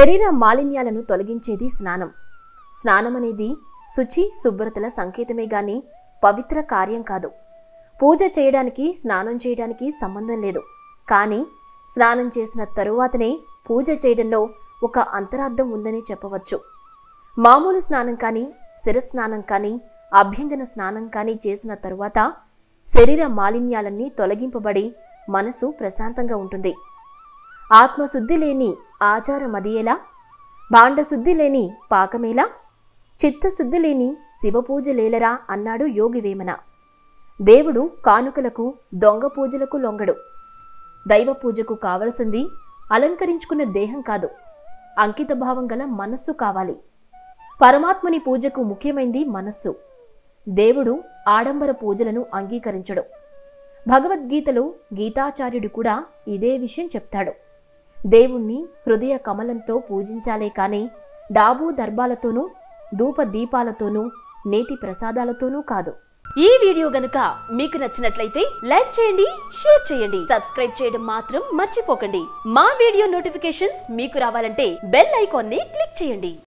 శరీర మాలిన్యాలను తొలగించేది స్నానం స్నానం అనేది శుచి శుభ్రతల సంకేతమే గాని పవిత్ర కార్యం కాదు పూజ చేయడానికి స్నానం చేయడానికి సంబంధం లేదు కానీ స్నానం చేసిన తరువాతనే పూజ చేయడంలో ఒక అంతరార్థం ఉందని చెప్పవచ్చు మామూలు స్నానం కానీ శిరస్నానం కానీ అభ్యంగన స్నానం కానీ చేసిన తరువాత శరీర మాలిన్యాలన్నీ తొలగింపబడి మనసు ప్రశాంతంగా ఉంటుంది ఆత్మశుద్ధి లేని ఆచారం అదియేలా భాండశుద్ధి లేని పాకమేలా చిత్తశుద్ధి లేని శివపూజ లేలరా అన్నాడు యోగి వేమన దేవుడు కానుకలకు దొంగ పూజలకు లొంగడు దైవ పూజకు కావలసింది అలంకరించుకున్న దేహం కాదు అంకిత భావం గల మనస్సు కావాలి పరమాత్మని పూజకు ముఖ్యమైంది మనస్సు దేవుడు ఆడంబర పూజలను అంగీకరించడు భగవద్గీతలో గీతాచార్యుడు కూడా ఇదే విషయం చెప్తాడు దేవుణ్ణి హృదయ కమలంతో పూజించాలే కాని డాబు దర్బాలతోనూ ధూప దీపాలతోనూ నేతి ప్రసాదాలతోనూ కాదు ఈ వీడియో గనుక మీకు నచ్చినట్లయితే లైక్ చేయండి షేర్ చేయండి సబ్స్క్రైబ్ చేయడం మాత్రం మర్చిపోకండి మా వీడియో నోటిఫికేషన్స్ మీకు రావాలంటే బెల్ ఐకాన్ ని క్లిక్ చేయండి